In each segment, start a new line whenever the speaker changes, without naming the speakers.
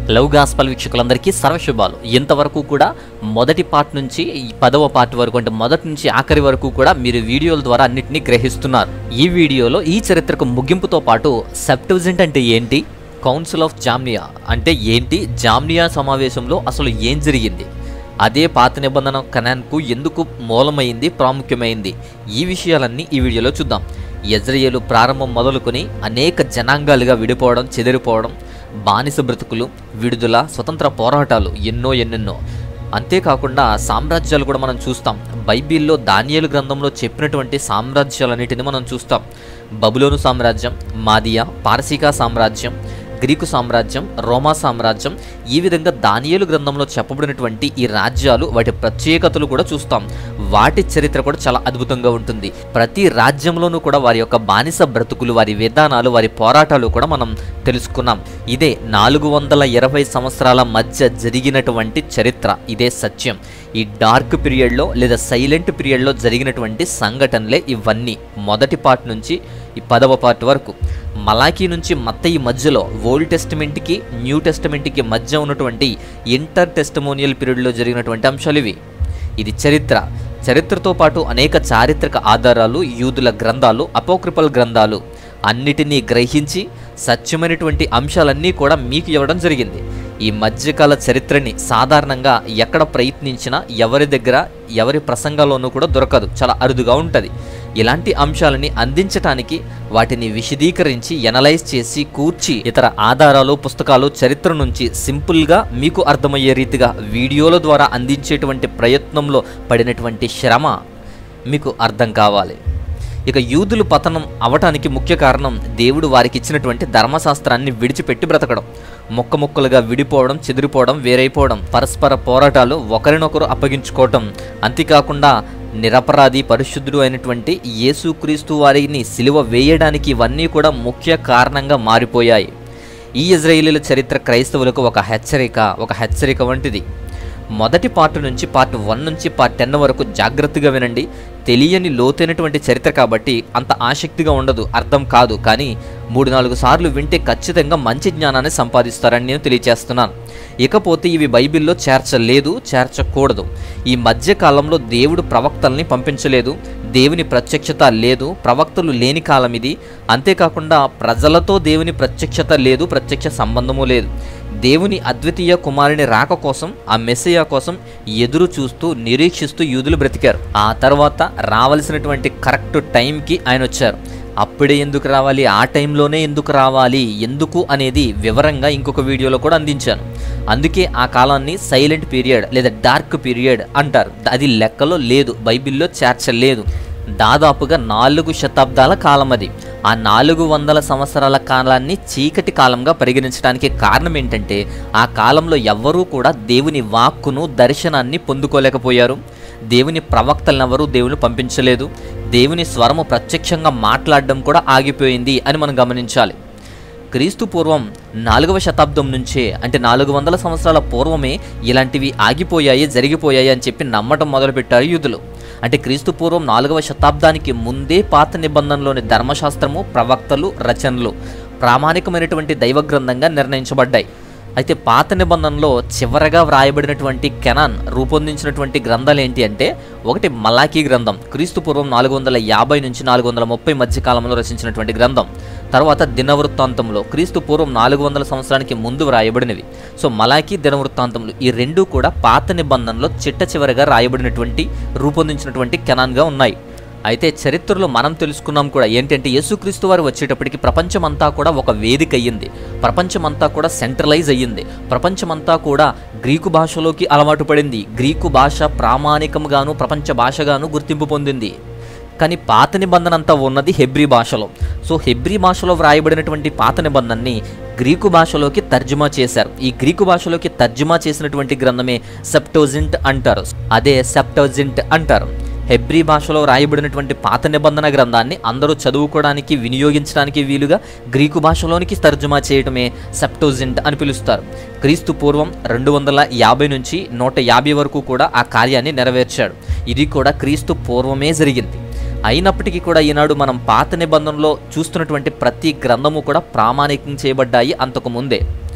love gospel వీక్షకులందరికీ సర్వశుభాలు ఇంతవరకు కూడా మొదటి పార్ట్ నుంచి ఈ పదవ పార్ట్ వరకు అంటే మొదటి నుంచి ఆఖరి వరకు కూడా మీరు వీడియోల ద్వారా అన్నిటినీ గ్రహిస్తున్నారు ఈ వీడియోలో ఈ చరిత్రకు ముగింపుతో పాటు సెప్టోజెంట్ అంటే ఏంటి కౌన్సిల్ ఆఫ్ జామ్నియా అంటే ఏంటి జామ్నియా సమావేశంలో అసలు ఏం జరిగింది అదే పాత నిబంధన కనాన్కు ఎందుకు మూలమైంది ప్రాముఖ్యమైంది ఈ విషయాలన్నీ ఈ వీడియోలో చూద్దాం ఇజ్రాయేలు ప్రారంభం మొదలుకొని అనేక జనాంగాలుగా విడిపోవడం చెదిరిపోవడం బానిస బ్రతుకులు విడుదల స్వతంత్ర పోరాటాలు ఎన్నో ఎన్నెన్నో అంతేకాకుండా సామ్రాజ్యాలు కూడా మనం చూస్తాం బైబిల్లో దానియేలు గ్రంథంలో చెప్పినటువంటి సామ్రాజ్యాలన్నిటిని మనం చూస్తాం బబులోను సామ్రాజ్యం మాదియా పారసీకా సామ్రాజ్యం గ్రీకు సామ్రాజ్యం రోమా సామ్రాజ్యం ఈ విధంగా దానియేలు గ్రంథంలో చెప్పబడినటువంటి ఈ రాజ్యాలు వాటి ప్రత్యేకతలు కూడా చూస్తాం వాటి చరిత్ర కూడా చాలా అద్భుతంగా ఉంటుంది ప్రతి రాజ్యంలోనూ కూడా వారి యొక్క బానిస బ్రతుకులు వారి విధానాలు వారి పోరాటాలు కూడా మనం తెలుసుకున్నాం ఇదే నాలుగు వందల ఇరవై సంవత్సరాల మధ్య జరిగినటువంటి చరిత్ర ఇదే సత్యం ఈ డార్క్ పీరియడ్లో లేదా సైలెంట్ పీరియడ్లో జరిగినటువంటి సంఘటనలే ఇవన్నీ మొదటి పార్ట్ నుంచి ఈ పదవ పార్ట్ వరకు మలాకీ నుంచి మత్తయి మధ్యలో ఓల్డ్ టెస్టిమెంట్కి న్యూ టెస్టిమెంట్కి మధ్య ఉన్నటువంటి ఇంటర్ టెస్టమోనియల్ పీరియడ్లో జరిగినటువంటి అంశాలు ఇవి ఇది చరిత్ర చరిత్రతో పాటు అనేక చారిత్రక ఆధారాలు యూదుల గ్రంథాలు అపోక్రిపల్ గ్రంథాలు అన్నిటినీ గ్రహించి సత్యమైనటువంటి అంశాలన్నీ కూడా మీకు ఇవ్వడం జరిగింది ఈ మధ్యకాల చరిత్రని సాధారణంగా ఎక్కడ ప్రయత్నించినా ఎవరి దగ్గర ఎవరి ప్రసంగాల్లోనూ కూడా దొరకదు చాలా అరుదుగా ఉంటుంది ఇలాంటి అంశాలని అందించటానికి వాటిని విశదీకరించి ఎనలైజ్ చేసి కూర్చి ఇతర ఆధారాలు పుస్తకాలు చరిత్ర నుంచి సింపుల్గా మీకు అర్థమయ్యే రీతిగా వీడియోల ద్వారా అందించేటువంటి ప్రయత్నంలో పడినటువంటి శ్రమ మీకు అర్థం కావాలి ఇక యూదులు పతనం అవటానికి ముఖ్య కారణం దేవుడు వారికి ఇచ్చినటువంటి ధర్మశాస్త్రాన్ని విడిచిపెట్టి బ్రతకడం మొక్క మొక్కలుగా విడిపోవడం చెదిరిపోవడం వేరైపోవడం పరస్పర పోరాటాలు ఒకరినొకరు అప్పగించుకోవటం అంతేకాకుండా నిరపరాధి పరిశుద్ధుడు అయినటువంటి యేసుక్రీస్తు వారిని సిలువ వేయడానికి ఇవన్నీ కూడా ముఖ్య కారణంగా మారిపోయాయి ఈ ఇజ్రాయేలీల చరిత్ర క్రైస్తవులకు ఒక హెచ్చరిక ఒక హెచ్చరిక వంటిది మొదటి పార్ట్ నుంచి పార్ట్ వన్ నుంచి పార్ట్ టెన్ వరకు జాగ్రత్తగా వినండి తెలియని లోతైనటువంటి చరిత్ర కాబట్టి అంత ఆసక్తిగా ఉండదు అర్థం కాదు కానీ మూడు నాలుగు సార్లు వింటే ఖచ్చితంగా మంచి జ్ఞానాన్ని సంపాదిస్తారని నేను తెలియజేస్తున్నాను ఇకపోతే ఇవి బైబిల్లో చేర్చలేదు చేర్చకూడదు ఈ మధ్య కాలంలో దేవుడు ప్రవక్తల్ని పంపించలేదు దేవుని ప్రత్యక్షత లేదు ప్రవక్తలు లేని కాలం ఇది అంతేకాకుండా ప్రజలతో దేవుని ప్రత్యక్షత లేదు ప్రత్యక్ష సంబంధము లేదు దేవుని అద్వితీయ కుమారుని రాక కోసం ఆ మెస్సయ్య కోసం ఎదురు చూస్తూ నిరీక్షిస్తూ యూదులు బ్రతికారు ఆ తర్వాత రావలసినటువంటి కరెక్ట్ టైంకి ఆయన వచ్చారు అప్పుడే ఎందుకు రావాలి ఆ టైంలోనే ఎందుకు రావాలి ఎందుకు అనేది వివరంగా ఇంకొక వీడియోలో కూడా అందించాను అందుకే ఆ కాలాన్ని సైలెంట్ పీరియడ్ లేదా డార్క్ పీరియడ్ అంటారు అది లెక్కలో లేదు బైబిల్లో చేర్చలేదు దాదాపుగా నాలుగు శతాబ్దాల కాలం అది ఆ నాలుగు వందల సంవత్సరాల కాలాన్ని చీకటి కాలంగా పరిగణించడానికి కారణం ఏంటంటే ఆ కాలంలో ఎవ్వరూ కూడా దేవుని వాక్కును దర్శనాన్ని పొందుకోలేకపోయారు దేవుని ప్రవక్తలను ఎవరూ దేవుని పంపించలేదు దేవుని స్వరము ప్రత్యక్షంగా మాట్లాడడం కూడా ఆగిపోయింది అని మనం గమనించాలి క్రీస్తు పూర్వం నాలుగవ శతాబ్దం నుంచే అంటే నాలుగు వందల సంవత్సరాల పూర్వమే ఇలాంటివి ఆగిపోయాయి జరిగిపోయాయి అని చెప్పి నమ్మటం మొదలుపెట్టారు యూదులు అంటే క్రీస్తు పూర్వం నాలుగవ శతాబ్దానికి ముందే పాత నిబంధనలోని ధర్మశాస్త్రము ప్రవక్తలు రచనలు ప్రామాణికమైనటువంటి దైవ గ్రంథంగా నిర్ణయించబడ్డాయి అయితే పాత నిబంధనలో చివరగా వ్రాయబడినటువంటి కెనాన్ రూపొందించినటువంటి గ్రంథాలు ఏంటి అంటే ఒకటి మలాకీ గ్రంథం క్రీస్తు పూర్వం నాలుగు వందల యాభై నుంచి నాలుగు వందల ముప్పై మధ్య కాలంలో రచించినటువంటి గ్రంథం తర్వాత దినవృత్తాంతంలో క్రీస్తు పూర్వం నాలుగు వందల సంవత్సరానికి ముందు వ్రాయబడినవి సో మలాకీ దినవృత్తాంతములు ఈ రెండు కూడా పాత నిబంధనలో చిట్ట చివరగా రాయబడినటువంటి రూపొందించినటువంటి కెనాన్గా ఉన్నాయి అయితే చరిత్రలో మనం తెలుసుకున్నాం కూడా ఏంటంటే యేసుక్రీస్తు వారు వచ్చేటప్పటికి ప్రపంచమంతా కూడా ఒక వేదిక అయ్యింది ప్రపంచమంతా కూడా సెంట్రలైజ్ అయ్యింది ప్రపంచమంతా కూడా గ్రీకు భాషలోకి అలవాటు పడింది గ్రీకు భాష ప్రామాణికంగాను ప్రపంచ భాషగాను గుర్తింపు పొందింది కానీ పాత నిబంధన అంతా ఉన్నది హెబ్రీ భాషలో సో హెబ్రీ భాషలో వ్రాయబడినటువంటి పాత నిబంధనని గ్రీకు భాషలోకి తర్జుమా చేశారు ఈ గ్రీకు భాషలోకి తర్జుమా చేసినటువంటి గ్రంథమే సెప్టోజింట్ అంటారు అదే సెప్టోజింట్ అంటారు హెబ్రీ భాషలో రాయబడినటువంటి పాత నిబంధన గ్రంథాన్ని అందరూ చదువుకోవడానికి వినియోగించడానికి వీలుగా గ్రీకు భాషలోనికి తర్జుమా చేయటమే సెప్టోజింట్ అని పిలుస్తారు క్రీస్తు పూర్వం రెండు వందల యాభై నుంచి నూట యాభై వరకు కూడా ఆ కార్యాన్ని నెరవేర్చాడు ఇది కూడా క్రీస్తు పూర్వమే జరిగింది అయినప్పటికీ కూడా ఈనాడు మనం పాత నిబంధనలో చూస్తున్నటువంటి ప్రతి గ్రంథము కూడా ప్రామాణికం చేయబడ్డాయి అంతకు ముందే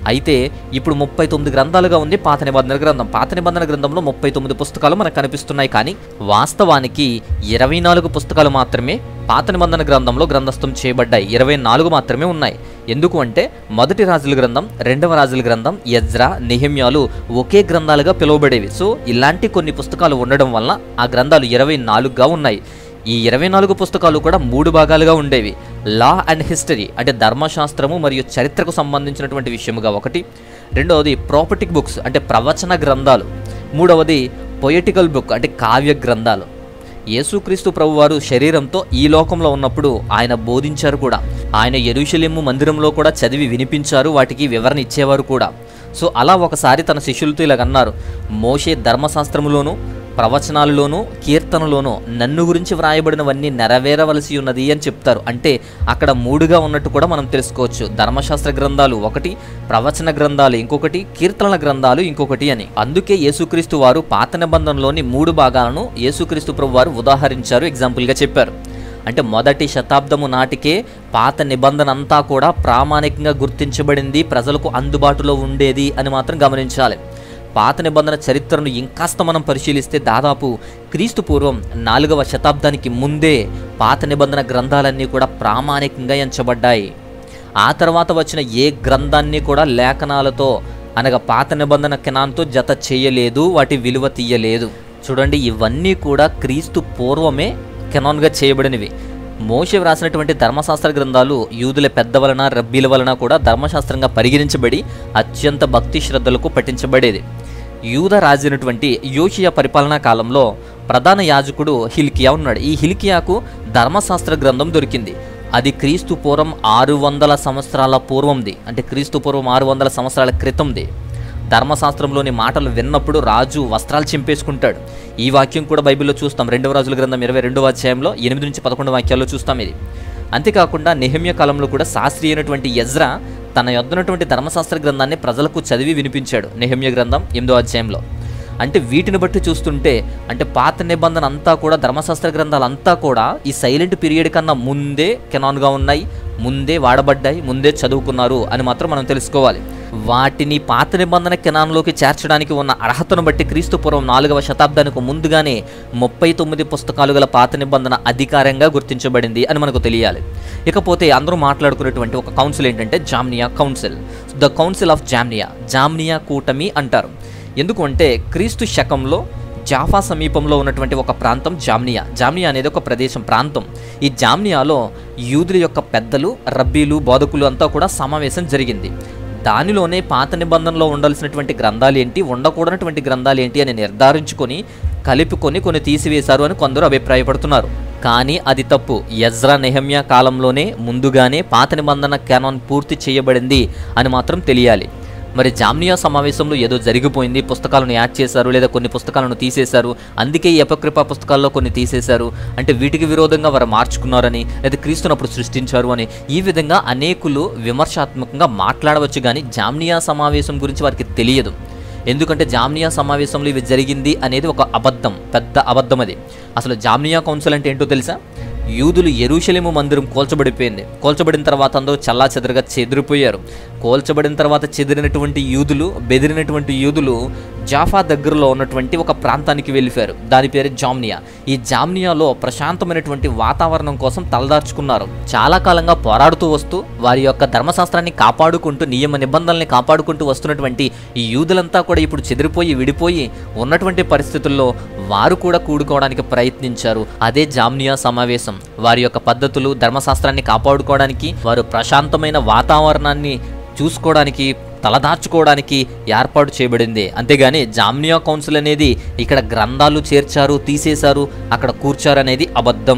అయితే ఇప్పుడు ముప్పై తొమ్మిది గ్రంథాలుగా ఉంది పాత నిబంధన గ్రంథం పాత నిబంధన గ్రంథంలో ముప్పై తొమ్మిది పుస్తకాలు మనకు కనిపిస్తున్నాయి కానీ వాస్తవానికి ఇరవై నాలుగు పుస్తకాలు మాత్రమే పాత నిబంధన గ్రంథంలో గ్రంథస్థం చేయబడ్డాయి ఇరవై నాలుగు మాత్రమే ఉన్నాయి ఎందుకు అంటే మొదటి రాజుల గ్రంథం రెండవ రాజుల గ్రంథం యజ్రా నిహిమ్యాలు ఒకే గ్రంథాలుగా పిలువబడేవి సో ఇలాంటి కొన్ని పుస్తకాలు ఉండడం వల్ల ఆ గ్రంథాలు ఇరవై నాలుగుగా ఉన్నాయి ఈ ఇరవై నాలుగు పుస్తకాలు కూడా మూడు భాగాలుగా ఉండేవి లా అండ్ హిస్టరీ అంటే ధర్మశాస్త్రము మరియు చరిత్రకు సంబంధించినటువంటి విషయముగా ఒకటి రెండవది ప్రాపర్టిక్ బుక్స్ అంటే ప్రవచన గ్రంథాలు మూడవది పొయటికల్ బుక్ అంటే కావ్య గ్రంథాలు యేసుక్రీస్తు ప్రభువారు శరీరంతో ఈ లోకంలో ఉన్నప్పుడు ఆయన బోధించారు కూడా ఆయన ఎరుషలేము మందిరంలో కూడా చదివి వినిపించారు వాటికి వివరణ ఇచ్చేవారు కూడా సో అలా ఒకసారి తన శిష్యులతో ఇలాగన్నారు మోషే ధర్మశాస్త్రములోను ప్రవచనాలలోనూ కీర్తనలోనూ నన్ను గురించి వ్రాయబడినవన్నీ నెరవేరవలసి ఉన్నది అని చెప్తారు అంటే అక్కడ మూడుగా ఉన్నట్టు కూడా మనం తెలుసుకోవచ్చు ధర్మశాస్త్ర గ్రంథాలు ఒకటి ప్రవచన గ్రంథాలు ఇంకొకటి కీర్తనల గ్రంథాలు ఇంకొకటి అని అందుకే యేసుక్రీస్తు వారు పాత నిబంధనలోని మూడు భాగాలను యేసుక్రీస్తు ప్రభు వారు ఉదాహరించారు ఎగ్జాంపుల్గా చెప్పారు అంటే మొదటి శతాబ్దము నాటికే పాత నిబంధన అంతా కూడా ప్రామాణికంగా గుర్తించబడింది ప్రజలకు అందుబాటులో ఉండేది అని మాత్రం గమనించాలి పాత నిబంధన చరిత్రను ఇంకాస్త మనం పరిశీలిస్తే దాదాపు క్రీస్తు పూర్వం నాలుగవ శతాబ్దానికి ముందే పాత నిబంధన గ్రంథాలన్నీ కూడా ప్రామాణికంగా ఎంచబడ్డాయి ఆ తర్వాత వచ్చిన ఏ గ్రంథాన్ని కూడా లేఖనాలతో అనగా పాత నిబంధన కినాన్తో జత చేయలేదు వాటి విలువ తీయలేదు చూడండి ఇవన్నీ కూడా క్రీస్తు పూర్వమే కెనాన్గా చేయబడినవి మోషే వ్రాసినటువంటి ధర్మశాస్త్ర గ్రంథాలు యూదుల పెద్ద వలన రబ్బీల వలన కూడా ధర్మశాస్త్రంగా పరిగణించబడి అత్యంత భక్తి శ్రద్ధలకు పఠించబడేది యూద రాజైనటువంటి యోషియా పరిపాలనా కాలంలో ప్రధాన యాజకుడు హిల్కియా ఉన్నాడు ఈ హిల్కియాకు ధర్మశాస్త్ర గ్రంథం దొరికింది అది క్రీస్తు పూర్వం ఆరు వందల సంవత్సరాల పూర్వంది అంటే క్రీస్తు పూర్వం ఆరు వందల సంవత్సరాల క్రితంది ధర్మశాస్త్రంలోని మాటలు విన్నప్పుడు రాజు వస్త్రాలు చింపేసుకుంటాడు ఈ వాక్యం కూడా బైబిల్లో చూస్తాం రెండవ రాజుల గ్రంథం ఇరవై రెండవ అధ్యాయంలో ఎనిమిది నుంచి పదకొండు వాక్యాల్లో చూస్తాం ఇది అంతేకాకుండా నెహమ్య కాలంలో కూడా శాస్త్రీయ అయినటువంటి యజ్రా తన యొద్దనటువంటి ధర్మశాస్త్ర గ్రంథాన్ని ప్రజలకు చదివి వినిపించాడు నెహమ్య గ్రంథం ఎనిమిదో అధ్యాయంలో అంటే వీటిని బట్టి చూస్తుంటే అంటే పాత నిబంధన అంతా కూడా ధర్మశాస్త్ర గ్రంథాలు అంతా కూడా ఈ సైలెంట్ పీరియడ్ కన్నా ముందే కెనాన్గా ఉన్నాయి ముందే వాడబడ్డాయి ముందే చదువుకున్నారు అని మాత్రం మనం తెలుసుకోవాలి వాటిని పాత నిబంధన కెనాన్లోకి చేర్చడానికి ఉన్న అర్హతను బట్టి క్రీస్తు పూర్వం నాలుగవ శతాబ్దానికి ముందుగానే ముప్పై తొమ్మిది పుస్తకాలు గల పాత నిబంధన అధికారంగా గుర్తించబడింది అని మనకు తెలియాలి ఇకపోతే అందరూ మాట్లాడుకునేటువంటి ఒక కౌన్సిల్ ఏంటంటే Jamnia council the council of Jamnia Jamnia కూటమి అంటారు ఎందుకు అంటే క్రీస్తు శకంలో జాఫా సమీపంలో ఉన్నటువంటి ఒక ప్రాంతం జామ్నియా జామ్నియా అనేది ఒక ప్రదేశం ప్రాంతం ఈ జామ్నియాలో యూదుల యొక్క పెద్దలు రబ్బీలు బోధకులు అంతా కూడా సమావేశం జరిగింది దానిలోనే పాత నిబంధనలో ఉండాల్సినటువంటి గ్రంథాలు ఏంటి ఉండకూడనటువంటి గ్రంథాలు ఏంటి అని నిర్ధారించుకొని కలుపుకొని కొన్ని తీసివేశారు అని కొందరు అభిప్రాయపడుతున్నారు కానీ అది తప్పు యజ్రా నెహమ్యా కాలంలోనే ముందుగానే పాత నిబంధన క్యానాన్ పూర్తి చేయబడింది అని మాత్రం తెలియాలి మరి జామ్నియా సమావేశంలో ఏదో జరిగిపోయింది పుస్తకాలను యాడ్ చేశారు లేదా కొన్ని పుస్తకాలను తీసేశారు అందుకే ఈ అపకృప పుస్తకాల్లో కొన్ని తీసేశారు అంటే వీటికి విరోధంగా వారు మార్చుకున్నారని లేదా క్రీస్తునప్పుడు సృష్టించారు అని ఈ విధంగా అనేకులు విమర్శాత్మకంగా మాట్లాడవచ్చు కానీ జామ్నియా సమావేశం గురించి వారికి తెలియదు ఎందుకంటే జామ్నియా సమావేశంలో ఇవి జరిగింది అనేది ఒక అబద్ధం పెద్ద అబద్ధం అది అసలు జామ్నియా కౌన్సిల్ అంటే ఏంటో తెలుసా యూదులు ఎరుషలేము మందిరం కోల్చబడిపోయింది కోల్చబడిన తర్వాత అందరూ చల్లా చెదరగా చెదిరిపోయారు కోల్చబడిన తర్వాత చెదిరినటువంటి యూదులు బెదిరినటువంటి యూదులు జాఫా దగ్గరలో ఉన్నటువంటి ఒక ప్రాంతానికి వెళ్ళిపోయారు దాని పేరు జామ్నియా ఈ జామ్నియాలో ప్రశాంతమైనటువంటి వాతావరణం కోసం తలదార్చుకున్నారు చాలా కాలంగా పోరాడుతూ వస్తూ వారి యొక్క ధర్మశాస్త్రాన్ని కాపాడుకుంటూ నియమ నిబంధనల్ని కాపాడుకుంటూ వస్తున్నటువంటి ఈ యూదులంతా కూడా ఇప్పుడు చెదిరిపోయి విడిపోయి ఉన్నటువంటి పరిస్థితుల్లో వారు కూడా కూడుకోవడానికి ప్రయత్నించారు అదే జామ్నియా సమావేశం వారి యొక్క పద్ధతులు ధర్మశాస్త్రాన్ని కాపాడుకోవడానికి వారు ప్రశాంతమైన వాతావరణాన్ని చూసుకోవడానికి తలదార్చుకోవడానికి ఏర్పాటు చేయబడింది అంతేగాని జామ్నియా కౌన్సిల్ అనేది ఇక్కడ గ్రంథాలు చేర్చారు తీసేశారు అక్కడ కూర్చారు అనేది అబద్ధం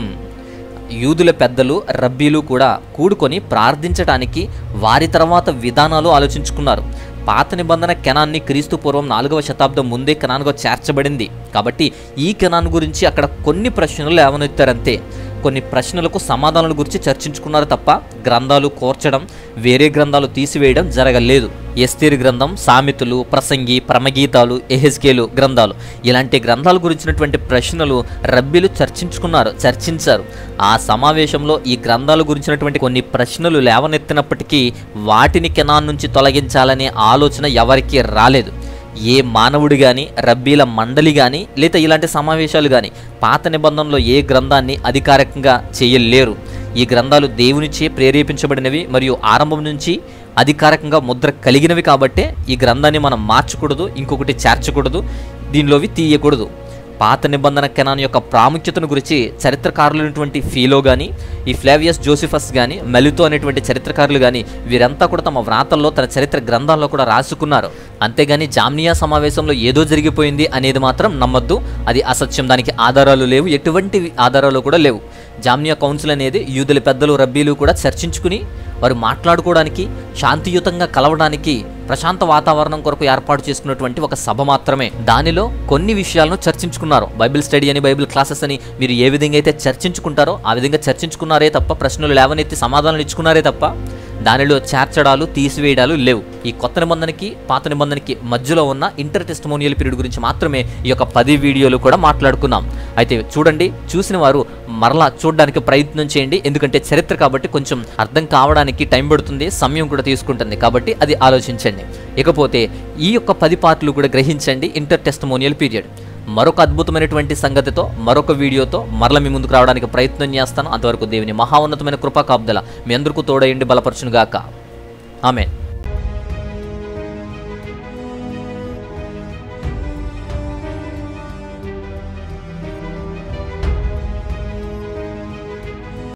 యూదుల పెద్దలు రబ్బీలు కూడా కూడుకొని ప్రార్థించడానికి వారి తర్వాత విధానాలు ఆలోచించుకున్నారు పాత నిబంధన కెనాన్ని క్రీస్తు పూర్వం నాలుగవ శతాబ్దం ముందే కెనాన్గా చేర్చబడింది కాబట్టి ఈ కెనాన్ గురించి అక్కడ కొన్ని ప్రశ్నలు లేవనెత్తారంతే కొన్ని ప్రశ్నలకు సమాధానాల గురించి చర్చించుకున్నారు తప్ప గ్రంథాలు కోర్చడం వేరే గ్రంథాలు తీసివేయడం జరగలేదు ఎస్తేరు గ్రంథం సామెతలు ప్రసంగి ప్రమగీతాలు ఎహెస్కేలు గ్రంథాలు ఇలాంటి గ్రంథాల గురించినటువంటి ప్రశ్నలు రబ్బీలు చర్చించుకున్నారు చర్చించారు ఆ సమావేశంలో ఈ గ్రంథాల గురించినటువంటి కొన్ని ప్రశ్నలు లేవనెత్తినప్పటికీ వాటిని కెనాన్ నుంచి తొలగించాలనే ఆలోచన ఎవరికీ రాలేదు ఏ మానవుడు కానీ రబ్బీల మండలి కానీ లేదా ఇలాంటి సమావేశాలు కానీ పాత నిబంధనలో ఏ గ్రంథాన్ని అధికారికంగా చేయలేరు ఈ గ్రంథాలు దేవునిచే ప్రేరేపించబడినవి మరియు ఆరంభం నుంచి అధికారికంగా ముద్ర కలిగినవి కాబట్టే ఈ గ్రంథాన్ని మనం మార్చకూడదు ఇంకొకటి చేర్చకూడదు దీనిలోవి తీయకూడదు పాత నిబంధన కెనాన్ యొక్క ప్రాముఖ్యతను గురించి చరిత్రకారులైనటువంటి ఫీలో కానీ ఈ ఫ్లావియస్ జోసిఫస్ కానీ మెలితో అనేటువంటి చరిత్రకారులు కానీ వీరంతా కూడా తమ వ్రాతల్లో తన చరిత్ర గ్రంథాల్లో కూడా రాసుకున్నారు అంతేగాని జామ్నియా సమావేశంలో ఏదో జరిగిపోయింది అనేది మాత్రం నమ్మద్దు అది అసత్యం దానికి ఆధారాలు లేవు ఎటువంటి ఆధారాలు కూడా లేవు జామ్నియా కౌన్సిల్ అనేది యూదుల పెద్దలు రబ్బీలు కూడా చర్చించుకుని వారు మాట్లాడుకోవడానికి శాంతియుతంగా కలవడానికి ప్రశాంత వాతావరణం కొరకు ఏర్పాటు చేసుకున్నటువంటి ఒక సభ మాత్రమే దానిలో కొన్ని విషయాలను చర్చించుకున్నారు బైబిల్ స్టడీ అని బైబిల్ క్లాసెస్ అని మీరు ఏ విధంగా అయితే చర్చించుకుంటారో ఆ విధంగా చర్చించుకున్నారే తప్ప ప్రశ్నలు లేవనెత్తి సమాధానాలు ఇచ్చుకున్నారే తప్ప దానిలో చేర్చడాలు తీసివేయడాలు లేవు ఈ కొత్త నిబంధనకి పాత నిబంధనకి మధ్యలో ఉన్న ఇంటర్ టెస్టమోనియల్ పీరియడ్ గురించి మాత్రమే ఈ యొక్క పది వీడియోలు కూడా మాట్లాడుకున్నాం అయితే చూడండి చూసిన వారు మరలా చూడడానికి ప్రయత్నం చేయండి ఎందుకంటే చరిత్ర కాబట్టి కొంచెం అర్థం కావడానికి టైం పడుతుంది సమయం కూడా తీసుకుంటుంది కాబట్టి అది ఆలోచించండి ఇకపోతే ఈ యొక్క పది పార్ట్లు కూడా గ్రహించండి ఇంటర్ టెస్టమోనియల్ పీరియడ్ మరొక అద్భుతమైనటువంటి సంగతితో మరొక వీడియోతో మరల మీ ముందుకు రావడానికి ప్రయత్నం చేస్తాను అంతవరకు దేవుని మహా ఉన్నతమైన కృపా కాపుదల మీ అందరికీ తోడయండి బలపరచునుగాక ఆమె